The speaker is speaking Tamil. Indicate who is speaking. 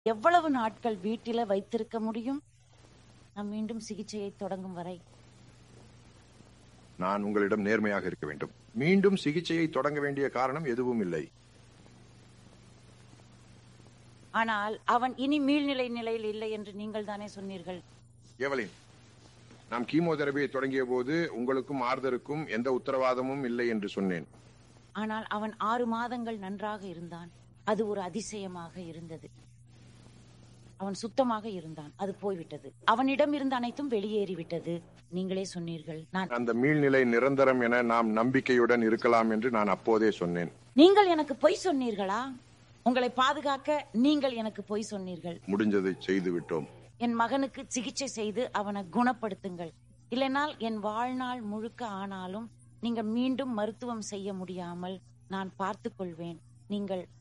Speaker 1: எவ்வளவு நாட்கள் வீட்டில வைத்திருக்க முடியும் நாம் மீண்டும் சிகிச்சையை தொடங்கும் வரை
Speaker 2: நான் உங்களிடம் நேர்மையாக இருக்க வேண்டும் மீண்டும் சிகிச்சையை தொடங்க வேண்டிய காரணம் எதுவும் இல்லை
Speaker 1: ஆனால் அவன் இனி மீள்நிலை நிலையில் இல்லை என்று நீங்கள் தானே சொன்னீர்கள்
Speaker 2: எவலின் நாம் கீமோதெரபியை தொடங்கிய போது உங்களுக்கும் ஆர்தருக்கும் எந்த உத்தரவாதமும் இல்லை என்று சொன்னேன்
Speaker 1: ஆனால் அவன் ஆறு மாதங்கள் நன்றாக இருந்தான் அது ஒரு அதிசயமாக இருந்தது அவன் சுத்தமாக இருந்தான் அது போய்விட்டது அவனிடம் இருந்த அனைத்தும் வெளியேறிவிட்டது நீங்களே சொன்னீர்கள் நான்
Speaker 2: அந்த மீள்நிலை நிரந்தரம் என நாம் நம்பிக்கையுடன் இருக்கலாம் என்று நான் அப்போதே சொன்னேன்
Speaker 1: நீங்கள் எனக்கு பொய் சொன்னீர்களா உங்களை பாதுகாக்க நீங்கள் எனக்கு பொய் சொன்னீர்கள்
Speaker 2: முடிஞ்சதை செய்து விட்டோம்
Speaker 1: என் மகனுக்கு சிகிச்சை செய்து அவனை குணப்படுத்துங்கள் இல்லைனால் என் வாழ்நாள் முழுக்க ஆனாலும் நீங்கள் மீண்டும் மருத்துவம் செய்ய முடியாமல் நான் பார்த்துக் கொள்வேன் நீங்கள்